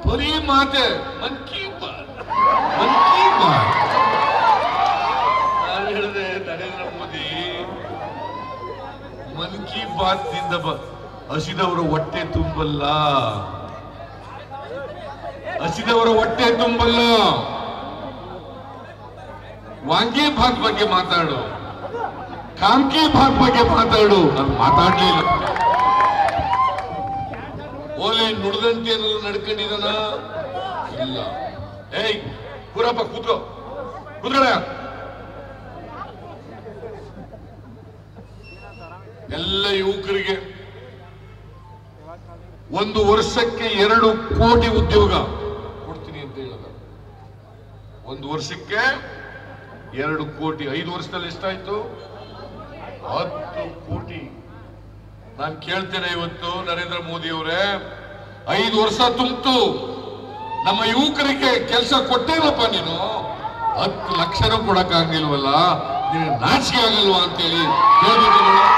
ಬರೀ ಮಾತೆ ಮನ್ ಕಿ ಬಾತ್ ಮನ್ ಕಿ ಬಾತ್ ನಾನು ಹೇಳಿದೆ ನರೇಂದ್ರ ಮೋದಿ ಮನ್ ಕಿ ಬಾತ್ ನಿಂದ ಬ- ಹಸಿದವರ ಹೊಟ್ಟೆ ತುಂಬಲ್ಲ ಹಸಿದವರ ಹೊಟ್ಟೆ ತುಂಬಲ್ಲ ವಾಂಗಿ ಭಾತ್ ಬಗ್ಗೆ ಮಾತಾಡು ಕಾಮ್ಕಿ ಭಾತ್ ಬಗ್ಗೆ ಮಾತಾಡು ನಾನು ಮಾತಾಡ್ಲಿಲ್ಲ ಓಲೆ ನುಡಿದಂತೆ ಏನಾದ್ರು ನಡ್ಕೊಂಡಿದಾನ ಇಲ್ಲ ಏಯ್ ಕೂರಪ್ಪ ಕೂತ್ಕೋ ಕೂತ್ಕೊಳ ಎಲ್ಲ ಯುವಕರಿಗೆ ಒಂದು ವರ್ಷಕ್ಕೆ ಎರಡು ಕೋಟಿ ಉದ್ಯೋಗ ಕೊಡ್ತೀನಿ ಅಂತ ಹೇಳದ ಒಂದು ವರ್ಷಕ್ಕೆ ಎರಡು ಕೋಟಿ ಐದು ವರ್ಷದಲ್ಲಿ ಎಷ್ಟಾಯ್ತು ಹತ್ತು ಕೋಟಿ ನಾನು ಕೇಳ್ತೇನೆ ಇವತ್ತು ನರೇಂದ್ರ ಮೋದಿ ಅವರೇ ಐದು ವರ್ಷ ತುಂಬಿತು ನಮ್ಮ ಯುವಕರಿಗೆ ಕೆಲಸ ಕೊಟ್ಟೇನಪ್ಪ ನೀನು ಹತ್ತು ಲಕ್ಷನೂ ಕೊಡಕ್ಕಾಗಿಲ್ವಲ್ಲ ನಿನಗೆ ನಾಚಿಕೆ ಆಗಲ್ವಾ ಅಂತೇಳಿ ಕೇಳ್ಬೇಕು ನೋಡು.